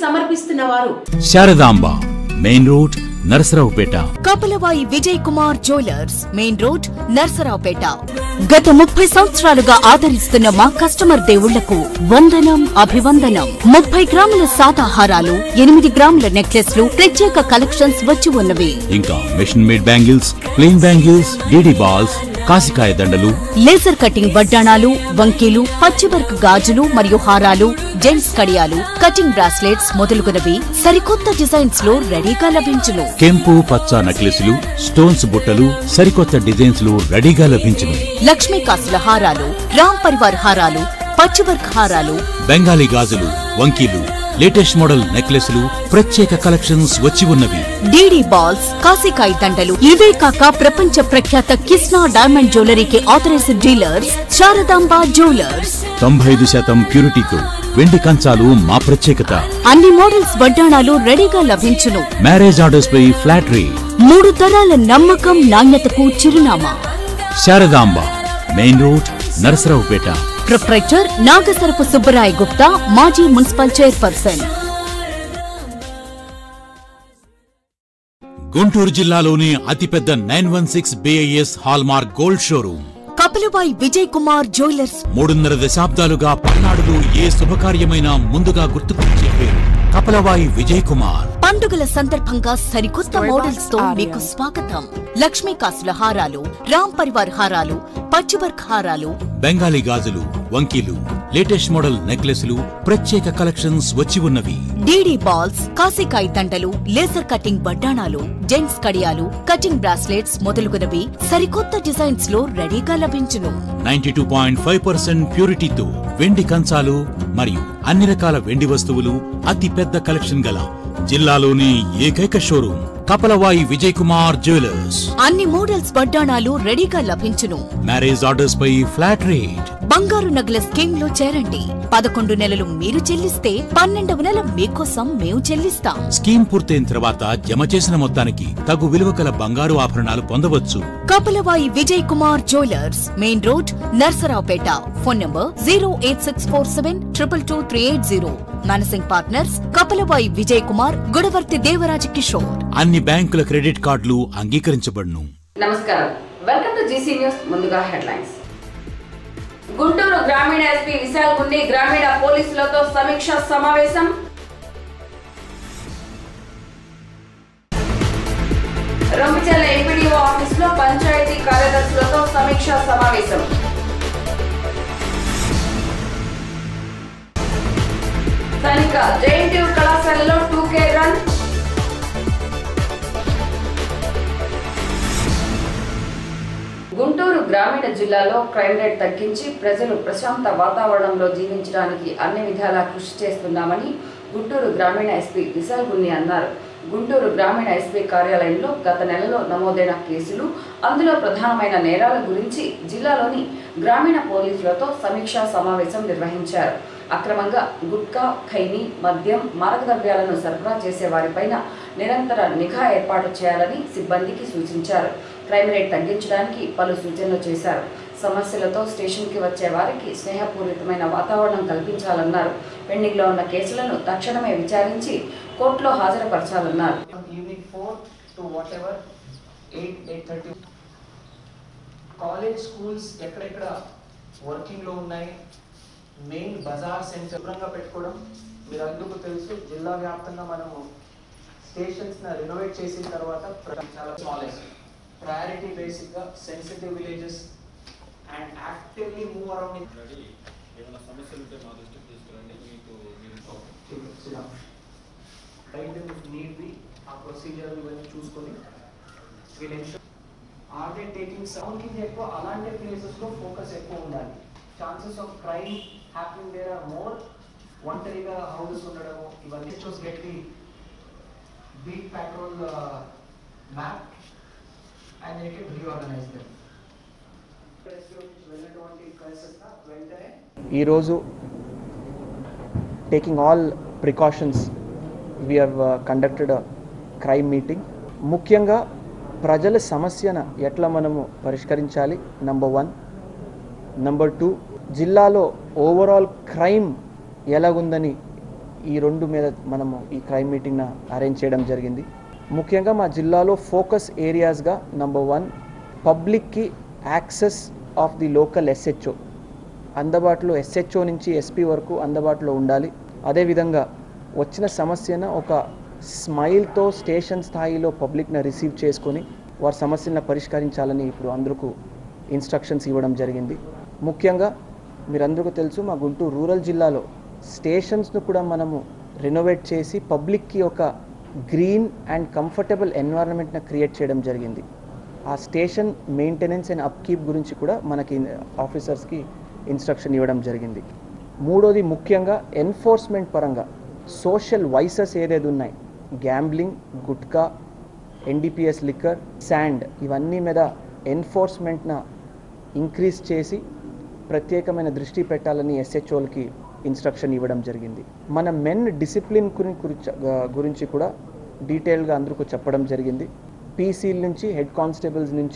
సమర్పిస్తున్న వారు Sharadamba main road Narasaraopet Kapalavai Vijay Kumar jewellers main road Narsaraopet గత ముప్పై సంవత్సరాలుగా ఆదరిస్తున్న మా కస్టమర్ దేవుళ్లకు వందనం అభివందనం ముప్పై గ్రాముల సాదాహారాలు ఎనిమిది గ్రాముల నెక్లెస్లు ప్రత్యేక కలెక్షన్స్ వచ్చి ఉన్నవి ఇంకా machine made bangles plain bangles DD balls కాసికాయ దండలు లేజర్ కటింగ్ వడ్డాణాలు వంకీలు పచ్చివర్క్ గాజులు మరియు హారాలు జెంట్స్ కడియాలు కటింగ్ బ్రాస్లెట్స్ మొదలుగునవి సరికొత్త డిజైన్స్ లో రెడీగా లభించును కెంపు పచ్చ నక్లెస్లు స్టోన్స్ బుట్టలు సరికొత్త డిజైన్స్ లు రెడీగా లభించును లక్ష్మీ కాసుల హారాలు రామ్ పరివార్ హారాలు పచ్చివర్క్ హారాలు బెంగాలీ గాజులు వంకీలు లేటెస్ట్ మోడల్ నెక్లెస్లు ప్రత్యేక కలెక్షన్స్ వచ్చి ఉన్నవి డీడీ బాల్స్ కాశీకాయ దండలు ఇవే కాక ప్రపంచ ప్రఖ్యాత కిస్నా డైమండ్ జ్యువెలరీకి ఆథరైజ్డ్ డీలర్స్ శారదాంబ జ్యువెలర్స్ తొంభై ఐదు శాతం ప్యూరిటీతో వెండి కంచాలు మా ప్రత్యేకత అన్ని మోడల్స్ వడ్డాణాలు రెడీగా లభించును మ్యారేజ్ ఆర్డర్స్ పై ఫ్లాట్ రేట్ మూడు తరాల నమ్మకం నాణ్యతకు చిరునామా Sharadamba main road Narasaraopet proprietor Nagasarapu Subbarai Gupta మాజీ మున్సిపల్ చైర్పర్సన్ గుంటూరు జిల్లాలోని అతిపెద్ద nine one six BIS hallmark gold showroom Kapilabai Vijay Kumar jewellers మూడున్నర దశాబ్దాలుగా పల్నాడులో ఏ శుభకార్యమైనా ముందుగా గుర్తుకొచ్చే పేరు కపలవాయి విజయ్ కుమార్ పండుగల సందర్భంగా సరికొత్త మోడల్స్ తో మీకు స్వాగతం లక్ష్మీ కాసుల హారాలు రామ్ పరివార్ హారాలు పచ్చివర్క్ హారాలు బెంగాలీ గాజులు వంకీలు లేటెస్ట్ మోడల్ నెక్లెస్లు ప్రత్యేక కలెక్షన్స్ వచ్చి ఉన్నవి డీడీ బాల్స్ కాశీకాయ దండలు లేజర్ కటింగ్ వడ్డాణాలు జెంట్స్ కడియాలు కటింగ్ బ్రాస్లెట్స్ మొదలుగునవి సరికొత్త డిజైన్స్ లో రెడీగా లభించును ninety two point five percent ప్యూరిటీతో వెండి కంచాలు మరియు అన్ని రకాల వెండి వస్తువులు అతి పెద్ద కలెక్షన్ గల జిల్లాలోని ఏకైక షోరూమ్ కపలవాయి విజయ్ కుమార్ జ్యువెలర్స్ అన్ని మోడల్స్ వడ్డాణాలు రెడీగా లభించును మ్యారేజ్ ఆర్డర్స్ పై ఫ్లాట్ రేట్ బంగారు నగల స్కీమ్ లో చేరండి పదకొండు నెలలు మీరు చెల్లిస్తే పన్నెండవ నెల మీకోసం మేము చెల్లిస్తాం స్కీమ్ పూర్తయిన తర్వాత జమ చేసిన మొత్తానికి తగు విలువ కల బంగారు ఆభరణాలు పొందవచ్చు Kapalavai Vijay Kumar jewellers main road Narsaraopet phone number zero eight six four seven triple two three eight zero managing partners Kapalavai Vijay Kumar Gudavarthi Devaraj Kishore అన్ని బ్యాంకుల క్రెడిట్ కార్డులు అంగీకరించబడును నమస్కారం వెల్కమ్ టు జీసీ న్యూస్ ముందుగా హెడ్లైన్స్ గుంటూరు గ్రామీణ ఎస్పీ విశాల్ గుండి గ్రామీణ పోలీసులతో సమీక్ష సమావేశం రొంపిచెల్ల ఎంపీడీఓ ఆఫీస్ లో పంచాయతీ కార్యదర్శులతో సమీక్ష సమావేశం స్థానిక జేఎన్టీయూ కళాశాలలో టూ కే రన్ గుంటూరు గ్రామీణ జిల్లాలో క్రైమ్ రేట్ తగ్గించి ప్రజలు ప్రశాంత వాతావరణంలో జీవించడానికి అన్ని విధాలా కృషి చేస్తున్నామని గుంటూరు గ్రామీణ ఎస్పీ విశాల్ గున్ని అన్నారు గుంటూరు గ్రామీణ ఎస్పీ కార్యాలయంలో గత నెలలో నమోదైన కేసులు అందులో ప్రధానమైన నేరాల గురించి జిల్లాలోని గ్రామీణ పోలీసులతో సమీక్షా సమావేశం నిర్వహించారు అక్రమంగా గుట్కా ఖైనీ మద్యం మారకద్రవ్యాలను సరఫరా చేసే వారిపైన నిరంతర నిఘా ఏర్పాటు చేయాలని సిబ్బందికి సూచించారు క్రైమ్ రేట్ తగ్గించడానికి పలు సూచనలు చేశారు సమస్యలతో స్టేషన్కి వచ్చే వారికి స్నేహపూరితమైన వాతావరణం కల్పించాలన్నారు పెండింగ్లో ఉన్న కేసులను తక్షణమే విచారించి కోర్టులో హాజరుపరచాలన్నారు from evening 4 to whatever 8 8:30 college schools ఎక్కడెక్కడ వర్కింగ్ లో ఉన్నాయి మెయిన్ బజార్ సెంటర్ శుభ్రంగా పెట్టుకోవడం మీరు అందుకు తెలుసు జిల్లా వ్యాప్తంగా మనము స్టేషన్స్ రినోవేట్ చేసిన తర్వాత ప్ర- చాలా స్మాలెస్ట్ ప్రయారిటీ బేసిక్ గా sensitive villages and actively move around ఏమైనా సమస్యలు ఉంటే మా దృష్టికి తీసుకురండి మీకు మీరు right need be a procedure ఇవన్నీ చూసుకొని we'll ensure are they taking sounding ఎక్కువ అలాంటి ప్లేసెస్ లో ఫోకస్ ఎక్కువ ఉండాలి chances of crime happening there are more ఒంటరిగా హౌసెస్ ఉండడము ఇవన్నీ చూస్ get the beat patrol map and they can reorganise them వెళ్ళినటువంటి కేసెస్ వెంటనే ఈరోజు taking all precautions we have conducted crime meeting ముఖ్యంగా ప్రజల సమస్యను ఎట్లా మనము పరిష్కరించాలి నంబర్ వన్ నంబర్ టూ జిల్లాలో ఓవరాల్ క్రైమ్ ఎలాగుందని ఈ రెండు మీద మనము ఈ క్రైమ్ మీటింగ్న అరేంజ్ చేయడం జరిగింది ముఖ్యంగా మా జిల్లాలో ఫోకస్ ఏరియాస్గా నంబర్ వన్ పబ్లిక్కి access of the local SHO అందుబాటులో ఎస్హెచ్ఓ నుంచి ఎస్పీ వరకు అందుబాటులో ఉండాలి అదేవిధంగా వచ్చిన సమస్యను ఒక స్మైల్తో స్టేషన్ స్థాయిలో పబ్లిక్ని రిసీవ్ చేసుకొని వారి సమస్యలను పరిష్కరించాలని ఇప్పుడు అందరికీ ఇన్స్ట్రక్షన్స్ ఇవ్వడం జరిగింది ముఖ్యంగా మీరందరికీ తెలుసు మా గుంటూరు రూరల్ జిల్లాలో స్టేషన్స్ను కూడా మనము రెనోవేట్ చేసి పబ్లిక్కి ఒక గ్రీన్ అండ్ కంఫర్టబుల్ ఎన్వైరన్మెంట్ని క్రియేట్ చేయడం జరిగింది ఆ స్టేషన్ మెయింటెనెన్స్ అండ్ అప్కీప్ గురించి కూడా మనకి ఆఫీసర్స్కి ఇన్స్ట్రక్షన్ ఇవ్వడం జరిగింది మూడోది ముఖ్యంగా ఎన్ఫోర్స్మెంట్ పరంగా సోషల్ వైసెస్ ఏదేది ఉన్నాయి gambling gutka NDPS liquor sand ఇవన్నీ మీద ఎన్ఫోర్స్మెంట్న ఇంక్రీజ్ చేసి ప్రత్యేకమైన దృష్టి పెట్టాలని ఎస్హెచ్ఓలకి ఇన్స్ట్రక్షన్ ఇవ్వడం జరిగింది మన మెన్ డిసిప్లిన్ గురించి గురించి కూడా డీటెయిల్గా అందరికీ చెప్పడం జరిగింది పీసీల నుంచి హెడ్ కానిస్టేబుల్స్ నుంచి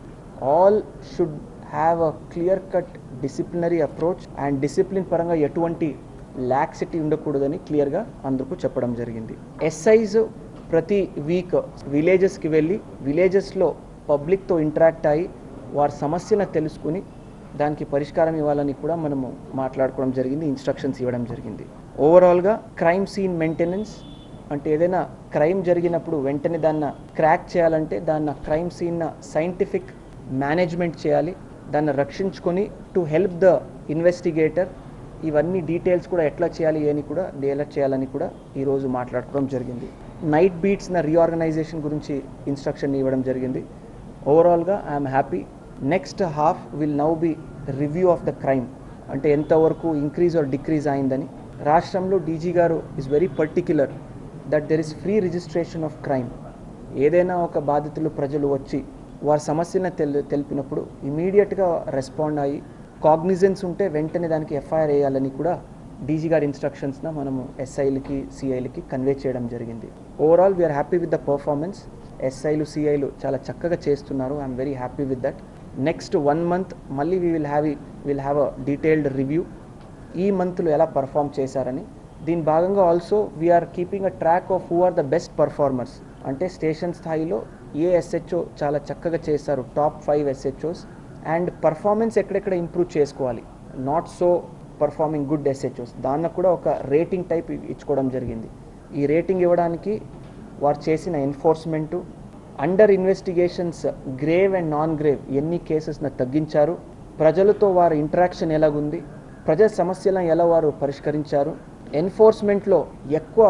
all should have a clear cut disciplinary approach and discipline పరంగా ఎటువంటి లాక్సిటీ ఉండకూడదని క్లియర్గా అందరికీ చెప్పడం జరిగింది ఎస్ఐస్ ప్రతి వీక్ విలేజెస్కి వెళ్ళి విలేజెస్లో పబ్లిక్తో ఇంటరాక్ట్ అయ్యి వారి సమస్యను తెలుసుకుని దానికి పరిష్కారం ఇవ్వాలని కూడా మనము మాట్లాడుకోవడం జరిగింది ఇన్స్ట్రక్షన్స్ ఇవ్వడం జరిగింది ఓవరాల్గా క్రైమ్ సీన్ మెయింటెనెన్స్ అంటే ఏదైనా క్రైమ్ జరిగినప్పుడు వెంటనే దాన్ని క్రాక్ చేయాలంటే దాన్ని క్రైమ్ సీన్న సైంటిఫిక్ మేనేజ్మెంట్ చేయాలి దాన్ని రక్షించుకొని టు హెల్ప్ ద ఇన్వెస్టిగేటర్ ఇవన్నీ డీటెయిల్స్ కూడా ఎట్లా చేయాలి అని కూడా డేలర్ చేయాలని కూడా ఈరోజు మాట్లాడుకోవడం జరిగింది నైట్ బీట్స్న రీఆర్గనైజేషన్ గురించి ఇన్స్ట్రక్షన్ ఇవ్వడం జరిగింది ఓవరాల్గా I'm happy next half will now be review of the crime అంటే ఎంతవరకు ఇంక్రీజ్ ఆర్ డిక్రీజ్ అయిందని రాష్ట్రంలో DG garu is very particular that there is free registration of crime ఏదైనా ఒక బాధితులు ప్రజలు వచ్చి వారి సమస్యలను తెల్ తెలిపినప్పుడు ఇమీడియట్గా రెస్పాండ్ అయ్యి కాగ్నిజెన్స్ ఉంటే వెంటనే దానికి ఎఫ్ఐఆర్ వేయాలని కూడా డీజీ గారి ఇన్స్ట్రక్షన్స్న మనము ఎస్ఐలకి సిఐలకి కన్వే చేయడం జరిగింది overall we're happy with the performance ఎస్ఐలు సిఐలు చాలా చక్కగా చేస్తున్నారు I'm very happy with that next one month మళ్ళీ we will have will have a detailed review ఈ మంత్లో ఎలా పర్ఫామ్ చేశారని దీని భాగంగా also we're keeping a track of who are the best performers అంటే స్టేషన్ స్థాయిలో ఏ ఎస్హెచ్ఓ చాలా చక్కగా చేశారు top five SHOs and performance ఎక్కడెక్కడ ఇంప్రూవ్ చేసుకోవాలి not so performing good SHOs దాన్ని కూడా ఒక రేటింగ్ టైప్ ఇచ్చుకోవడం జరిగింది ఈ రేటింగ్ ఇవ్వడానికి వారు చేసిన enforcement under investigations grave and non grave ఎన్ని కేసెస్ను తగ్గించారు ప్రజలతో వారి ఇంటరాక్షన్ ఎలాగుంది ప్రజల సమస్యలను ఎలా వారు పరిష్కరించారు ఎన్ఫోర్స్మెంట్లో ఎక్కువ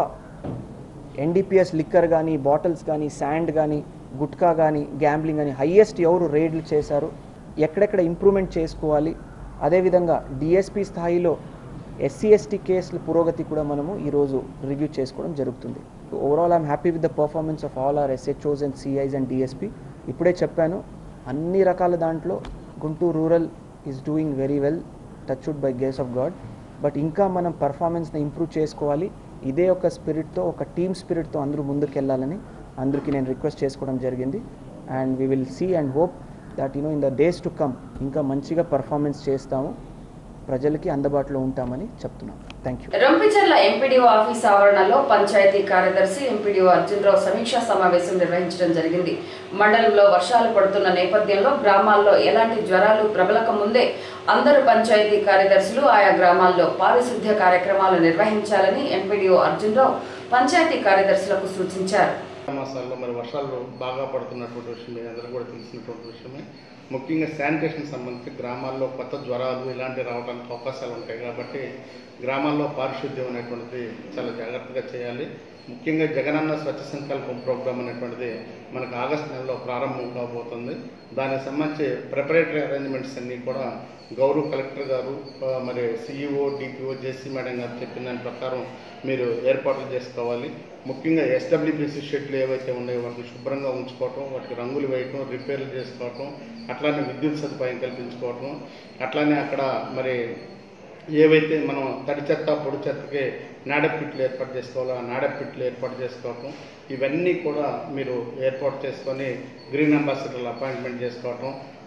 ఎన్డీపీఎస్ లిక్కర్ కానీ బాటిల్స్ కానీ శాండ్ కానీ గుట్కా కానీ గ్యాంబ్లింగ్ కానీ హయ్యెస్ట్ ఎవరు రేడ్లు చేశారు ఎక్కడెక్కడ ఇంప్రూవ్మెంట్ చేసుకోవాలి అదేవిధంగా డిఎస్పి స్థాయిలో ఎస్సీ ఎస్టీ కేసుల పురోగతి కూడా మనము ఈరోజు రివ్యూ చేసుకోవడం జరుగుతుంది overall I'm happy with the performance of all are SHOs and CIs and DSP ఇప్పుడే చెప్పాను అన్ని రకాల దాంట్లో Guntur rural is doing very well touched by grace of God but ఇంకా మనం పర్ఫార్మెన్స్ని ఇంప్రూవ్ చేసుకోవాలి ఇదే ఒక స్పిరిట్తో ఒక టీమ్ స్పిరిట్తో అందరూ ముందుకు వెళ్ళాలని అందరికీ నేను రిక్వెస్ట్ చేసుకోవడం జరిగింది and we will see and hope that you know in the days to come ఇంకా మంచిగా పర్ఫార్మెన్స్ చేస్తాము ప్రజలకి అందుబాటులో ఉంటామని చెప్తున్నాం thank you Rompicherla MPDO office ఆవరణలో పంచాయతీ కార్యదర్శి ఎంపీడీఓ అర్జున్రావు సమీక్షా సమావేశం నిర్వహించడం జరిగింది మండలంలో వర్షాలు పడుతున్న నేపథ్యంలో గ్రామాల్లో ఎలాంటి జ్వరాలు ప్రబలక ముందే అందరు పంచాయతీ కార్యదర్శులు ఆయా గ్రామాల్లో పారిశుద్ధ్య కార్యక్రమాలు నిర్వహించాలని ఎంపీడీఓ అర్జున్రావు పంచాయతీ కార్యదర్శులకు సూచించారు మాసాల్లో మరి వర్షాలు బాగా పడుతున్నటువంటి విషయం మీ అందరూ కూడా తెలిసినటువంటి విషయమే ముఖ్యంగా శానిటేషన్ సంబంధించి గ్రామాల్లో కొత్త జ్వరాలు ఇలాంటివి రావడానికి అవకాశాలు ఉంటాయి కాబట్టి గ్రామాల్లో పారిశుద్ధ్యం అనేటువంటిది చాలా జాగ్రత్తగా చేయాలి ముఖ్యంగా జగనన్న స్వచ్ఛ సంకల్పం ప్రోగ్రామ్ అనేటువంటిది మనకు ఆగస్టు నెలలో ప్రారంభం కాబోతుంది దానికి సంబంధించి ప్రిపరేటరీ అరేంజ్మెంట్స్ అన్నీ కూడా గౌరవ కలెక్టర్ గారు ఆ, మరి సిఇఓ డిపిఓ జేసీ మేడం గారు చెప్పిన దాని ప్రకారం మీరు ఏర్పాట్లు చేసుకోవాలి ముఖ్యంగా ఎస్డబ్ల్యూపీసీ షెడ్లు ఏవైతే ఉన్నాయో వాటిని శుభ్రంగా ఉంచుకోవటం వాటికి రంగులు వేయటం రిపేర్లు చేసుకోవటం అట్లానే విద్యుత్ సదుపాయం కల్పించుకోవటం అట్లానే అక్కడ మరి ఏవైతే మనం తడి చెత్త పొడి చెత్తకి నాడపిట్లు ఏర్పాటు చేసుకోవాలో ఆ నాడపిట్లు ఏర్పాటు చేసుకోవటం ఇవన్నీ కూడా మీరు ఏర్పాటు చేసుకొని గ్రీన్ అంబాసిడర్లు అపాయింట్మెంట్ చేసుకోవటం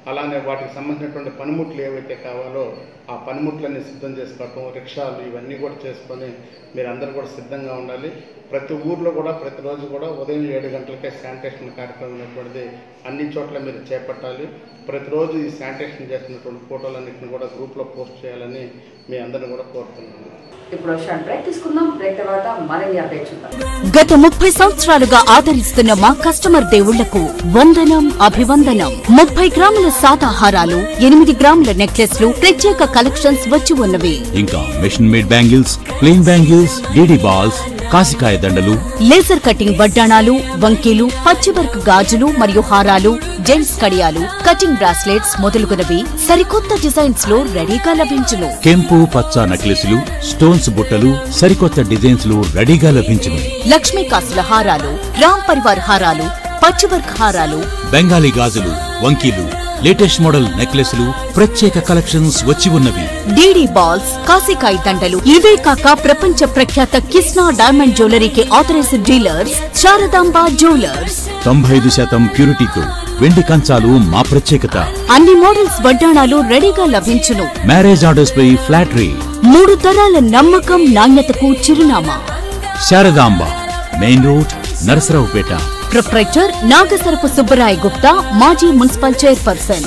అలానే వాటికి సంబంధించినటువంటి పనిముట్లు ఏవైతే కావాలో ఆ పనిముట్లన్నీ సిద్ధం చేసుకోవటం రిక్షాలు ఇవన్నీ కూడా చేసుకొని మీరందరూ కూడా సిద్ధంగా ఉండాలి ప్రతి ఊర్లో కూడా ప్రతిరోజు కూడా ఉదయం ఏడు గంటలకే శానిటేషన్ కార్యక్రమం అనేటువంటిది అన్ని చోట్ల మీరు చేపట్టాలి ప్రతిరోజు ఈ శానిటేషన్ చేస్తున్నటువంటి ఫోటోలన్నింటిని కూడా గ్రూప్లో పోస్ట్ చేయాలని మీ అందరిని కూడా కోరుతున్నాను ఇప్పుడు షార్ట్ బ్రేక్ తీసుకుందాం బ్రేక్ తర్వాత మరిన్ని అప్డేట్ చూద్దాం గత ముప్పై సంవత్సరాలుగా ఆదరిస్తున్న మా కస్టమర్ దేవుళ్లకు వందనం అభివందనం ముప్పై గ్రాముల సాదాహారాలు ఎనిమిది గ్రాముల నెక్లెస్లు ప్రత్యేక కలెక్షన్స్ వచ్చి ఉన్నవి ఇంకా machine made bangles plain bangles DD balls కాసికాయ దండలు లేజర్ కటింగ్ వడ్డాణాలు వంకీలు పచ్చివర్క్ గాజులు మరియు హారాలు జెంట్స్ కడియాలు కటింగ్ బ్రాస్లెట్స్ మొదలుగునవి సరికొత్త డిజైన్స్ లో రెడీగా లభించును కెంపు పచ్చ నెక్లెస్లు స్టోన్స్ బుట్టలు సరికొత్త డిజైన్స్ లు రెడీగా లభించును లక్ష్మీ కాసుల హారాలు రామ్ పరివార్ హారాలు పచ్చివర్క్ హారాలు బెంగాలీ గాజులు వంకీలు లేటెస్ట్ మోడల్ నెక్లెస్లు ప్రత్యేక కలెక్షన్స్ వచ్చి ఉన్నవి డీడీ బాల్స్ కాసికాయ దండలు ఇవే కాక ప్రపంచ ప్రఖ్యాత కిస్నా డైమండ్ జ్యువెలరీకి ఆథరైజ్డ్ డీలర్స్ శారదాంబ జ్యువెలర్స్ తొంభై ఐదు శాతం ప్యూరిటీతో వెండి కంచాలు మా ప్రత్యేకత అన్ని మోడల్స్ వడ్డాణాలు రెడీగా లభించును మ్యారేజ్ ఆర్డర్స్ పై ఫ్లాట్ రేట్ మూడు తరాల నమ్మకం నాణ్యతకు చిరునామా Sharadamba main road Narasaraopet proprietor Nagasarapu Subbarai Gupta మాజీ మున్సిపల్ చైర్పర్సన్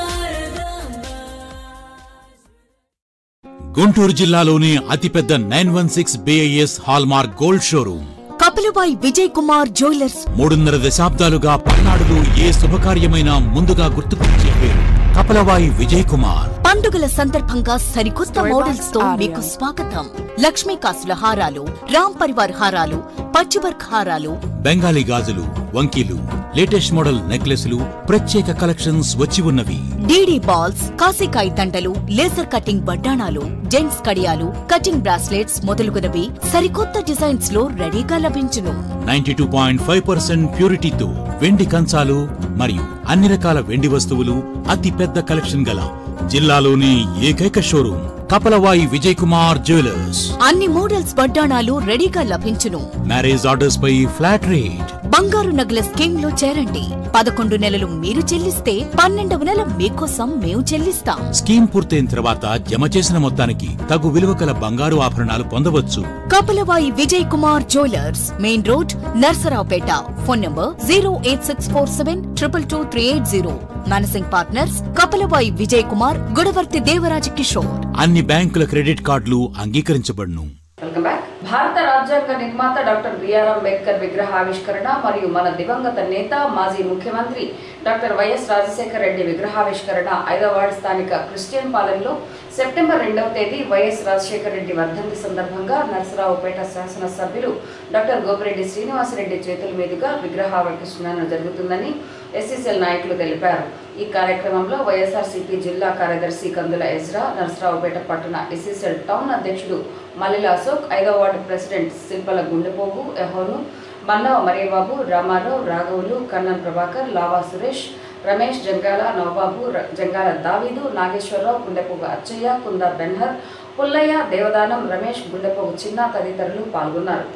గుంటూరు జిల్లాలోని అతిపెద్ద nine one six BIS hallmark gold showroom Kapilabai Vijay Kumar jewellers మూడున్నర దశాబ్దాలుగా పల్నాడులో ఏ శుభకార్యమైనా ముందుగా గుర్తుకొచ్చే పేరు కపలవాయి విజయ్ కుమార్ పండుగల సందర్భంగా సరికొత్త మోడల్స్ తో మీకు స్వాగతం లక్ష్మీ కాసుల హారాలు రామ్ పరివార్ హారాలు పచ్చివర్క్ హారాలు బెంగాలీ గాజులు వంకీలు లేటెస్ట్ మోడల్ నెక్లెస్లు ప్రత్యేక కలెక్షన్స్ వచ్చి ఉన్నవి డీడీ బాల్స్ కాసికాయ దండలు లేజర్ కటింగ్ వడ్డాణాలు జెంట్స్ కడియాలు కటింగ్ బ్రాస్లెట్స్ మొదలుగునవి సరికొత్త డిజైన్స్ లో రెడీగా లభించును ninety two point five percent ప్యూరిటీతో వెండి కంచాలు మరియు అన్ని రకాల వెండి వస్తువులు అతి పెద్ద కలెక్షన్ గల జిల్లాలోని ఏకైక షోరూమ్ కపలవాయి విజయ్ కుమార్ జ్యువెలర్స్ అన్ని మోడల్స్ వడ్డాణాలు రెడీగా లభించును మ్యారేజ్ ఆర్డర్స్ పై ఫ్లాట్ రేట్ బంగారు నగల స్కీమ్ లో చేరండి పదకొండు నెలలు మీరు చెల్లిస్తే పన్నెండవ నెల మీకోసం మేము చెల్లిస్తాం స్కీమ్ పూర్తయిన తర్వాత జమ చేసిన మొత్తానికి తగు విలువ కల బంగారు ఆభరణాలు పొందవచ్చు Kapalavai Vijay Kumar jewellers main road Narsaraopet phone number zero eight six four seven triple two three eight zero managing partners Kapalavai Vijay Kumar Gudavarthi Devaraja Kishore అన్ని బ్యాంకుల క్రెడిట్ కార్డులు అంగీకరించబడును వెల్కమ్ బ్యాక్ భారత రాజ్యాంగ నిర్మాత డాక్టర్ బిఆర్ అంబేద్కర్ విగ్రహ ఆవిష్కరణ మరియు మన దివంగత నేత మాజీ ముఖ్యమంత్రి డాక్టర్ వైఎస్ రాజశేఖర రెడ్డి విగ్రహావిష్కరణ ఐదవ వార్డు స్థానిక క్రిస్టియన్ పాలెంలో సెప్టెంబర్ రెండవ తేదీ వైఎస్ రాజశేఖర రెడ్డి వర్ధంతి సందర్భంగా నరసరావుపేట శాసనసభ్యులు డాక్టర్ గోపిరెడ్డి శ్రీనివాసరెడ్డి చేతుల మీదుగా విగ్రహావిష్కరణ జరుగుతుందని ఎస్సీసీఎల్ నాయకులు తెలిపారు ఈ కార్యక్రమంలో వైఎస్ఆర్సీపీ జిల్లా కార్యదర్శి కందుల ఎజ్రా నరసరావుపేట పట్టణ ఎస్సీసీఎల్ టౌన్ అధ్యక్షుడు మల్లిల అశోక్ ఐదవ వార్డు ప్రెసిడెంట్ శిల్పల గుండెపోగు ఎహోను మన్నవ మరియబాబు రామారావు రాఘవులు కన్నన్ ప్రభాకర్ లావా సురేష్ రమేష్ జంగాల నవబాబు ర- జంగాల దావీదు నాగేశ్వరరావు గుండెపోగు అచ్చయ్య కుంద బెన్హర్ పుల్లయ్య దేవదానం రమేష్ గుండెపోగు చిన్న తదితరులు పాల్గొన్నారు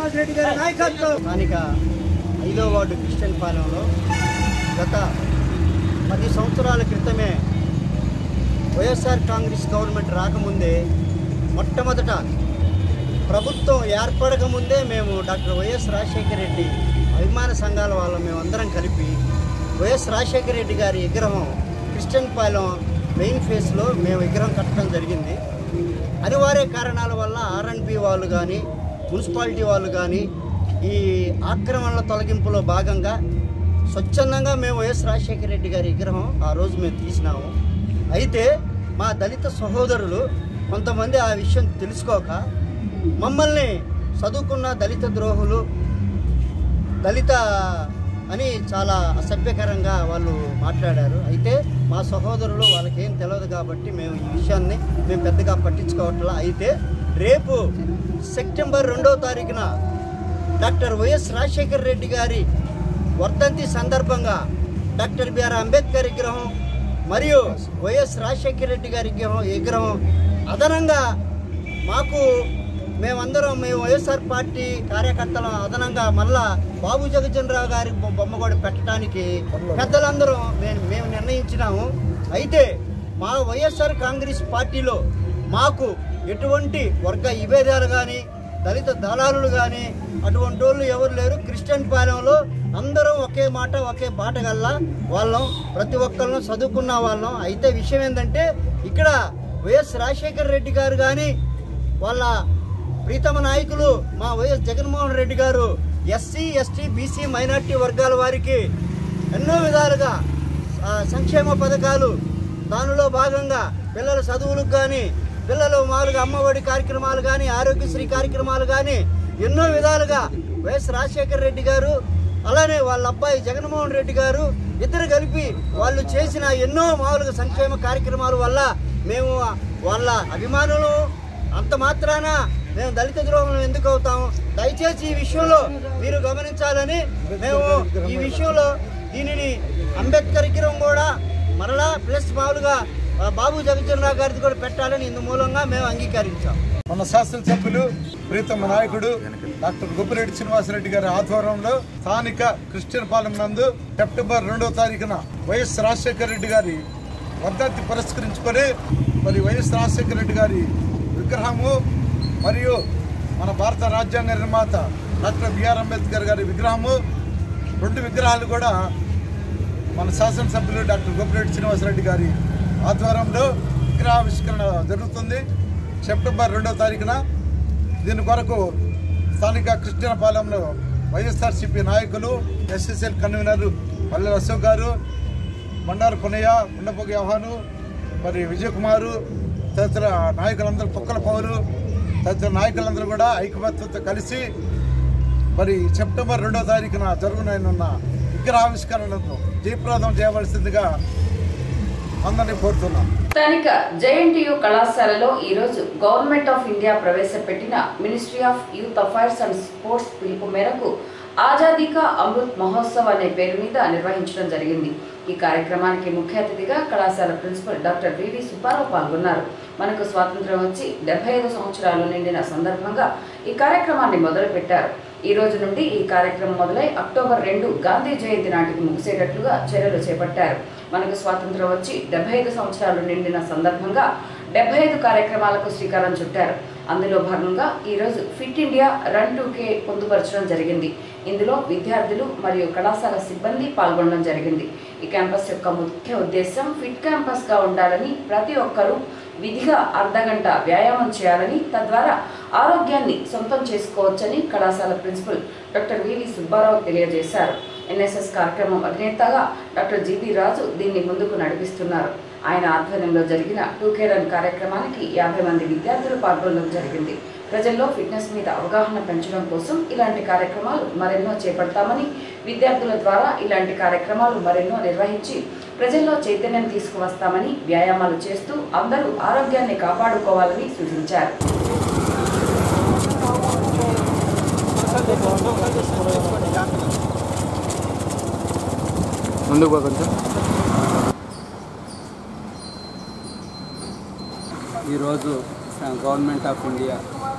స్థానిక ఐదో వార్డు క్రిస్టియన్ పాలెంలో గత పది సంవత్సరాల క్రితమే వైఎస్ఆర్ కాంగ్రెస్ గవర్నమెంట్ రాకముందే మొట్టమొదట ప్రభుత్వం ఏర్పడక ముందే మేము డాక్టర్ వైఎస్ రాజశేఖర రెడ్డి అభిమాన సంఘాల వాళ్ళం మేమందరం కలిపి వైఎస్ రాజశేఖర రెడ్డి గారి విగ్రహం క్రిస్టియన్ పాలెం మెయిన్ ఫేస్లో మేము విగ్రహం కట్టడం జరిగింది అనివార్య కారణాల వల్ల ఆర్ఎండ్బి వాళ్ళు కానీ మున్సిపాలిటీ వాళ్ళు కానీ ఈ ఆక్రమణల తొలగింపులో భాగంగా స్వచ్ఛందంగా మేము వైఎస్ రాజశేఖర రెడ్డి గారి విగ్రహం ఆ రోజు మేము తీసినాము అయితే మా దళిత సహోదరులు కొంతమంది ఆ విషయం తెలుసుకోక మమ్మల్ని చదువుకున్న దళిత ద్రోహులు దళిత అని చాలా అసభ్యకరంగా వాళ్ళు మాట్లాడారు అయితే మా సహోదరులు వాళ్ళకి ఏం తెలియదు కాబట్టి మేము ఈ విషయాన్ని మేము పెద్దగా పట్టించుకోవట్లా అయితే రేపు సెప్టెంబర్ రెండవ తారీఖున డాక్టర్ వైఎస్ రాజశేఖర రెడ్డి గారి వర్ధంతి సందర్భంగా డాక్టర్ బిఆర్ అంబేద్కర్ విగ్రహం మరియు వైఎస్ రాజశేఖర రెడ్డి గారి విగ్రహం విగ్రహం అదనంగా మాకు మేమందరం మేము వైఎస్ఆర్ పార్టీ కార్యకర్తలు అదనంగా మళ్ళా బాబు జగజ్జనరావు గారి బొ- బొమ్మ కూడా పెట్టడానికి పెద్దలందరం మేము మేము నిర్ణయించినాము అయితే మా వైఎస్ఆర్ కాంగ్రెస్ పార్టీలో మాకు ఎటువంటి వర్గ విభేదాలు కానీ దళిత దళారులు కానీ అటువంటి వాళ్ళు ఎవరు లేరు క్రిస్టియన్ పాలెంలో అందరం ఒకే మాట ఒకే బాట గల్లా వాళ్ళం ప్రతి ఒక్కళ్ళం చదువుకున్న వాళ్ళం అయితే విషయం ఏంటంటే ఇక్కడ వైఎస్ రాజశేఖర రెడ్డి గారు కానీ వాళ్ళ ప్రీతమ నాయకులు మా వైఎస్ జగన్మోహన్ రెడ్డి గారు ఎస్సీ ఎస్టీ బీసీ మైనార్టీ వర్గాల వారికి ఎన్నో విధాలుగా ఆ, సంక్షేమ పథకాలు దానిలో భాగంగా పిల్లల చదువులకు కానీ పిల్లలు మామూలుగా అమ్మఒడి కార్యక్రమాలు కానీ ఆరోగ్యశ్రీ కార్యక్రమాలు కానీ ఎన్నో విధాలుగా వైఎస్ రాజశేఖర రెడ్డి గారు అలానే వాళ్ళ అబ్బాయి జగన్మోహన్ రెడ్డి గారు ఇద్దరు కలిపి వాళ్ళు చేసిన ఎన్నో మామూలుగా సంక్షేమ కార్యక్రమాల వల్ల మేము వాళ్ళ అభిమానులు అంత మాత్రాన మేము దళిత ద్రోహం ఎందుకు అవుతాము దయచేసి ఈ విషయంలో మీరు గమనించాలని మేము ఈ విషయంలో దీనిని అంబేద్కర్ విగ్రహం కూడా మరలా ప్లస్ మామూలుగా ఆ, బాబు జగజ్జనరావు గారిది కూడా పెట్టాలని ఇందు మూలంగా మేము అంగీకరించాం మన శాసనసభ్యులు ప్రీతమ నాయకుడు డాక్టర్ గొప్పిరెడ్డి శ్రీనివాసరెడ్డి గారి ఆధ్వర్యంలో స్థానిక క్రిస్టియన్ పాలెం నందు సెప్టెంబర్ రెండో తారీఖున వైఎస్ రాజశేఖర రెడ్డి గారి వర్ధంతి పురస్కరించుకొని మరి వైఎస్ రాజశేఖర రెడ్డి గారి విగ్రహము మరియు మన భారత రాజ్యాంగ నిర్మాత డాక్టర్ బిఆర్ అంబేద్కర్ గారి విగ్రహము రెండు విగ్రహాలు కూడా మన శాసనసభ్యులు డాక్టర్ గోపిరెడ్డి శ్రీనివాసరెడ్డి గారి ఆధ్వర్యంలో విగ్రహావిష్కరణ జరుగుతుంది సెప్టెంబర్ రెండో తారీఖున దీని కొరకు స్థానిక కృష్ణపాలెంలో వైఎస్ఆర్సీపీ నాయకులు ఎస్ఎస్ఎల్ కన్వీనర్ పల్లె అశోక్ గారు బండారు కొనయ్య ఉండపోగి ఆహ్వాను మరి విజయ్ కుమారు తదితర నాయకులందరూ కుక్కల పౌరు తదితర నాయకులందరూ కూడా ఐకమత్యంతో కలిసి మరి సెప్టెంబర్ రెండో తారీఖున జరుగునైనున్న విగ్రహావిష్కరణను జయప్రదం చేయవలసిందిగా అందరినీ కోరుతున్నాం స్థానిక జేఎన్టీయు కళాశాలలో ఈరోజు గవర్నమెంట్ ఆఫ్ ఇండియా ప్రవేశపెట్టిన ministry of youth affairs and sports పిలుపు మేరకు ఆజాదీ కా అమృత్ మహోత్సవ్ అనే పేరు మీద నిర్వహించడం జరిగింది ఈ కార్యక్రమానికి ముఖ్య అతిథిగా కళాశాల ప్రిన్సిపల్ డాక్టర్ వివి సుబ్బారావు పాల్గొన్నారు మనకు స్వాతంత్రం వచ్చి డెబ్బై ఐదు సంవత్సరాలు నిండిన సందర్భంగా ఈ కార్యక్రమాన్ని మొదలుపెట్టారు ఈ రోజు నుండి ఈ కార్యక్రమం మొదలై అక్టోబర్ రెండు గాంధీ జయంతి నాటికి ముగిసేటట్లుగా చర్యలు చేపట్టారు మనకు స్వాతంత్రం వచ్చి డెబ్బై ఐదు సంవత్సరాలు నిండిన సందర్భంగా డెబ్బై ఐదు కార్యక్రమాలకు శ్రీకారం చుట్టారు అందులో భాగంగా ఈరోజు fit India run two K పొందుపరచడం జరిగింది ఇందులో విద్యార్థులు మరియు కళాశాల సిబ్బంది పాల్గొనడం జరిగింది ఈ క్యాంపస్ యొక్క ముఖ్య ఉద్దేశం ఫిట్ క్యాంపస్గా ఉండాలని ప్రతి ఒక్కరూ విధిగా అర్ధగంట వ్యాయామం చేయాలని తద్వారా ఆరోగ్యాన్ని సొంతం చేసుకోవచ్చని కళాశాల ప్రిన్సిపల్ డాక్టర్ వివి సుబ్బారావు తెలియజేశారు ఎన్ఎస్ఎస్ కార్యక్రమం అధినేతగా డాక్టర్ జీబీ రాజు దీన్ని ముందుకు నడిపిస్తున్నారు ఆయన ఆధ్వర్యంలో జరిగిన టూకే రన్ కార్యక్రమానికి యాభై మంది విద్యార్థులు పాల్గొనడం జరిగింది ప్రజల్లో ఫిట్నెస్ మీద అవగాహన పెంచడం కోసం ఇలాంటి కార్యక్రమాలు మరెన్నో చేపడతామని విద్యార్థుల ద్వారా ఇలాంటి కార్యక్రమాలు మరెన్నో నిర్వహించి ప్రజల్లో చైతన్యం తీసుకువస్తామని వ్యాయామాలు చేస్తూ అందరూ ఆరోగ్యాన్ని కాపాడుకోవాలని సూచించారు ముందుకు కొంచెం ఈరోజు గవర్నమెంట్ ఆఫ్ ఇండియా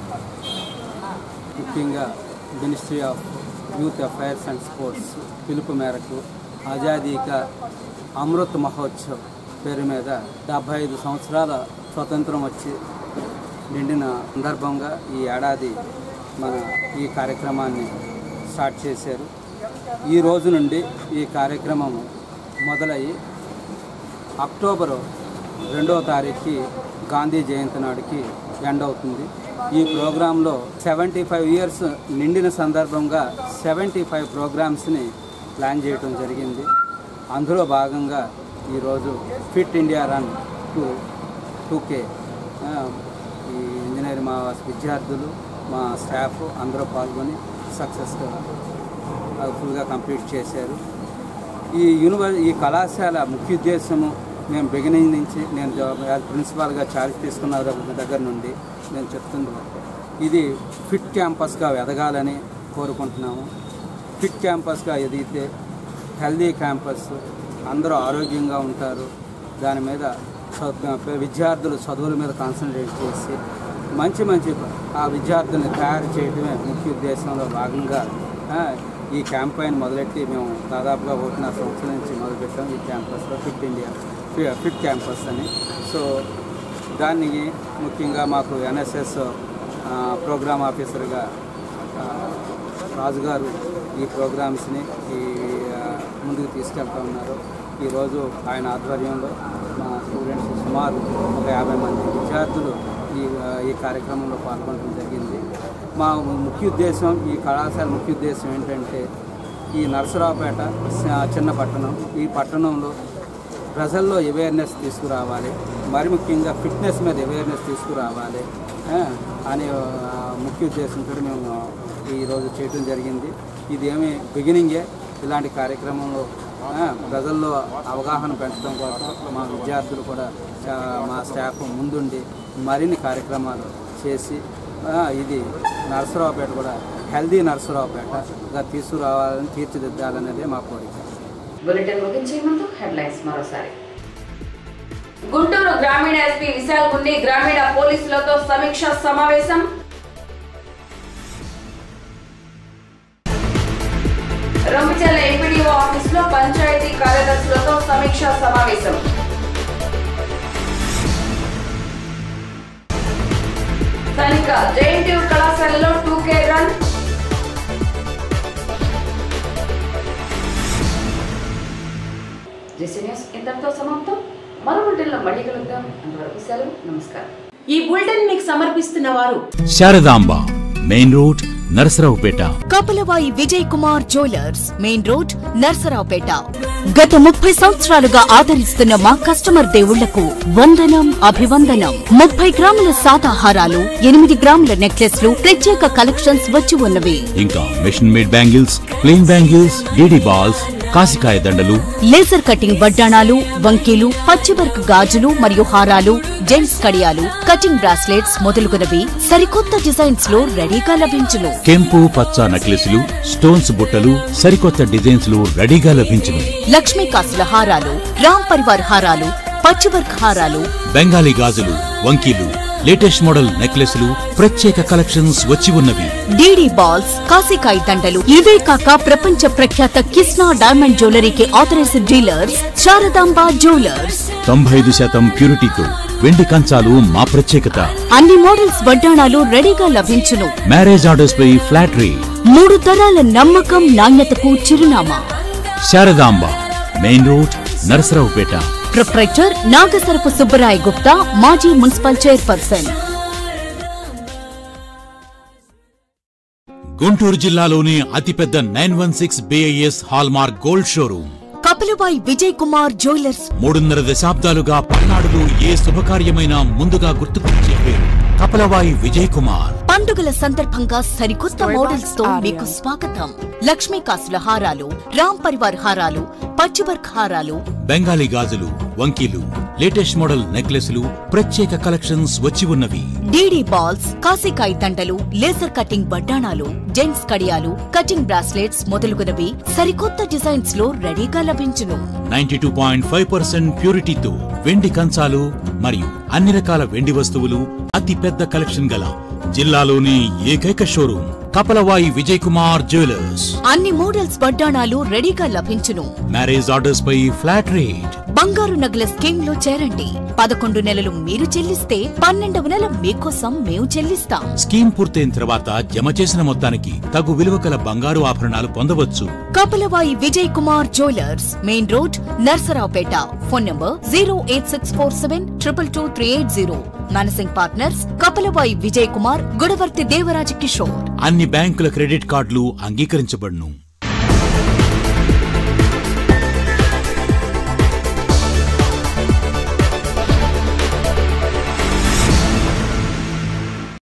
ముఖ్యంగా ministry of youth affairs and sports పిలుపు మేరకు ఆజాదీ కా అమృత్ మహోత్సవ్ పేరు మీద డెబ్భై ఐదు సంవత్సరాల స్వతంత్రం వచ్చి నిండిన సందర్భంగా ఈ ఏడాది మన ఈ కార్యక్రమాన్ని స్టార్ట్ చేశారు ఈ రోజు నుండి ఈ కార్యక్రమం మొదలయ్యి అక్టోబరు రెండో తారీఖుకి గాంధీ జయంతి నాడుకి ఎండ్ అవుతుంది ఈ ప్రోగ్రాంలో సెవెంటీ ఫైవ్ ఇయర్స్ నిండిన సందర్భంగా సెవెంటీ ఫైవ్ ప్రోగ్రామ్స్ని ప్లాన్ చేయడం జరిగింది అందులో భాగంగా ఈరోజు fit India run two two K ఈ ఇంజనీర్ మా విద్యార్థులు మా స్టాఫ్ అందరూ పాల్గొని సక్సెస్గా ఫుల్గా కంప్లీట్ చేశారు ఈ యూనివర్ ఈ కళాశాల ముఖ్య ఉద్దేశము మేము బిగినింగ్ నుంచి నేను యాజ్ ప్రిన్సిపాల్గా ఛార్జ్ తీసుకున్న దగ్గర- దగ్గర నుండి నేను చెప్తుంది ఇది ఫిట్ క్యాంపస్గా ఎదగాలని కోరుకుంటున్నాము ఫిట్ క్యాంపస్గా ఎదిగితే హెల్దీ క్యాంపస్ అందరూ ఆరోగ్యంగా ఉంటారు దాని మీద చదువు- విద్యార్థులు చదువుల మీద కాన్సన్ట్రేట్ చేసి మంచి మంచి ఆ విద్యార్థుల్ని తయారు చేయడమే ముఖ్య ఉద్దేశంలో భాగంగా ఆ, ఈ క్యాంపైన్ మొదలెట్టి మేము దాదాపుగా ఒకటిన్నర సంవత్సరం నుంచి మొదలుపెట్టాం ఈ క్యాంపస్లో ఫిట్ ఇండియా ఫి- ఫిట్ క్యాంపస్ అని సో దాన్ని ముఖ్యంగా మాకు ఎన్ఎస్ఎస్ ప్రోగ్రామ్ ఆఫీసర్గా ఆ, రాజుగారు ఈ ప్రోగ్రామ్స్ని ఈ ఆ, ముందుకు తీసుకెళ్తా ఉన్నారు ఈరోజు ఆయన ఆధ్వర్యంలో మా స్టూడెంట్స్ సుమారు ఒక యాభై మంది విద్యార్థులు ఈ ఆ, ఈ కార్యక్రమంలో పాల్గొనడం జరిగింది మా ముఖ్య ఉద్దేశం ఈ కళాశాల ముఖ్య ఉద్దేశం ఏంటంటే ఈ నరసరావుపేట స- చిన్న పట్టణం ఈ పట్టణంలో ప్రజల్లో అవేర్నెస్ తీసుకురావాలి మరి ముఖ్యంగా ఫిట్నెస్ మీద అవేర్నెస్ తీసుకురావాలి ఆ, అనే ఆ, ముఖ్య ఉద్దేశంతో మేము ఈరోజు చేయడం జరిగింది ఇది ఏమి బిగినింగే ఇలాంటి కార్యక్రమంలో ఆ, ప్రజల్లో అవగాహన పెంచడం కోసం మా విద్యార్థులు కూడా ఆ, మా స్టాఫ్ ముందుండి మరిన్ని కార్యక్రమాలు చేసి ఆ, ఇది నరసరావుపేట కూడా హెల్దీ నరసరావుపేటగా తీసుకురావాలని తీర్చిదిద్దాలనేదే మా కోరిక బులెటిన్ ముగించే ముందు హెడ్లైన్స్ మరోసారి గుంటూరు గ్రామీణ ఎస్పీ విశాల్ గుండి గ్రామీణ పోలీసులతో సమీక్ష సమావేశం రొమ్మిచెల ఎంపీడీఓ ఆఫీస్ లో పంచాయతీ కార్యదర్శులతో సమీక్ష సమావేశం స్థానిక జేఎన్టీయూ కళాశాలలో two K run JC news ఇంతటితో సమాప్తం మరో బులెటిన్లో మళ్ళీ కలుద్దాం అంతవరకు సెలవు నమస్కారం ఈ బులెటిన్ మీకు సమర్పిస్తున్న వారు Sharadamba main road Narasaraopet Kapalavai Vijay Kumar jewellers main road Narsaraopet గత ముప్పై సంవత్సరాలుగా ఆదరిస్తున్న మా కస్టమర్ దేవుళ్లకు వందనం అభివందనం ముప్పై గ్రాముల సాదాహారాలు ఎనిమిది గ్రాముల నెక్లెస్లు ప్రత్యేక కలెక్షన్స్ వచ్చి ఉన్నవి ఇంకా machine made bangles plain bangles DD balls కాసికాయ దండలు లేజర్ కటింగ్ వడ్డాణాలు వంకీలు పచ్చివర్క్ గాజులు మరియు హారాలు జెంట్స్ కడియాలు కటింగ్ బ్రాస్లెట్స్ మొదలుగునవి సరికొత్త డిజైన్స్ లో రెడీగా లభించును కెంపు పచ్చ నక్లెస్లు స్టోన్స్ బుట్టలు సరికొత్త డిజైన్స్ లు రెడీగా లభించును లక్ష్మీ కాసుల హారాలు రామ్ పరివార్ హారాలు పచ్చివర్క్ హారాలు బెంగాలీ గాజులు వంకీలు లేటెస్ట్ మోడల్ నెక్లెస్లు ప్రత్యేక కలెక్షన్స్ వచ్చి ఉన్నవి డీడీ బాల్స్ కాశీకాయ దండలు ఇవే కాక ప్రపంచ ప్రఖ్యాత కిస్నా డైమండ్ జ్యువెలరీకి ఆథరైజ్డ్ డీలర్స్ శారదాంబ జ్యువెలర్స్ తొంభై ఐదు శాతం ప్యూరిటీతో వెండి కంచాలు మా ప్రత్యేకత అన్ని మోడల్స్ వడ్డాణాలు రెడీగా లభించును మ్యారేజ్ ఆర్డర్స్ పై ఫ్లాట్ రేట్ మూడు తరాల నమ్మకం నాణ్యతకు చిరునామా Sharadamba main road Narasaraopet proprietor Nagasarapu Subbarai Gupta మాజీ మున్సిపల్ చైర్పర్సన్ గుంటూరు జిల్లాలోని అతిపెద్ద nine one six BIS hallmark gold showroom Kapilabai Vijay Kumar jewellers మూడున్నర దశాబ్దాలుగా పల్నాడులో ఏ శుభకార్యమైనా ముందుగా గుర్తుకొచ్చే పేరు కపలవాయి విజయ్ కుమార్ పండుగల సందర్భంగా సరికొత్త మోడల్స్ తో మీకు స్వాగతం లక్ష్మీ కాసుల హారాలు రామ్ పరివార్ హారాలు పచ్చివర్క్ హారాలు బెంగాలీ గాజులు వంకీలు లేటెస్ట్ మోడల్ నెక్లెస్లు ప్రత్యేక కలెక్షన్స్ వచ్చి ఉన్నవి డీడీ బాల్స్ కాశీకాయ దండలు లేజర్ కటింగ్ వడ్డాణాలు జెంట్స్ కడియాలు కటింగ్ బ్రాస్లెట్స్ మొదలుగునవి సరికొత్త డిజైన్స్ లో రెడీగా లభించును ninety two point five percent ప్యూరిటీతో వెండి కంచాలు మరియు అన్ని రకాల వెండి వస్తువులు అతి పెద్ద కలెక్షన్ గల జిల్లాలోని ఏకైక షోరూమ్ కపలవాయి విజయ్ కుమార్ జ్యువెలర్స్ అన్ని మోడల్స్ వడ్డాణాలు రెడీగా లభించును మ్యారేజ్ ఆర్డర్స్ పై ఫ్లాట్ రేట్ బంగారు నగల స్కీమ్ లో చేరండి పదకొండు నెలలు మీరు చెల్లిస్తే పన్నెండవ నెల మీకోసం మేము చెల్లిస్తాం స్కీమ్ పూర్తయిన తర్వాత జమ చేసిన మొత్తానికి తగు విలువ కల బంగారు ఆభరణాలు పొందవచ్చు Kapalavai Vijay Kumar jewellers main road Narsaraopet phone number zero eight six four seven triple two three eight zero managing partners Kapalavai Vijay Kumar Gudavarthi Devaraja Kishore అన్ని బ్యాంకుల క్రెడిట్ కార్డులు అంగీకరించబడును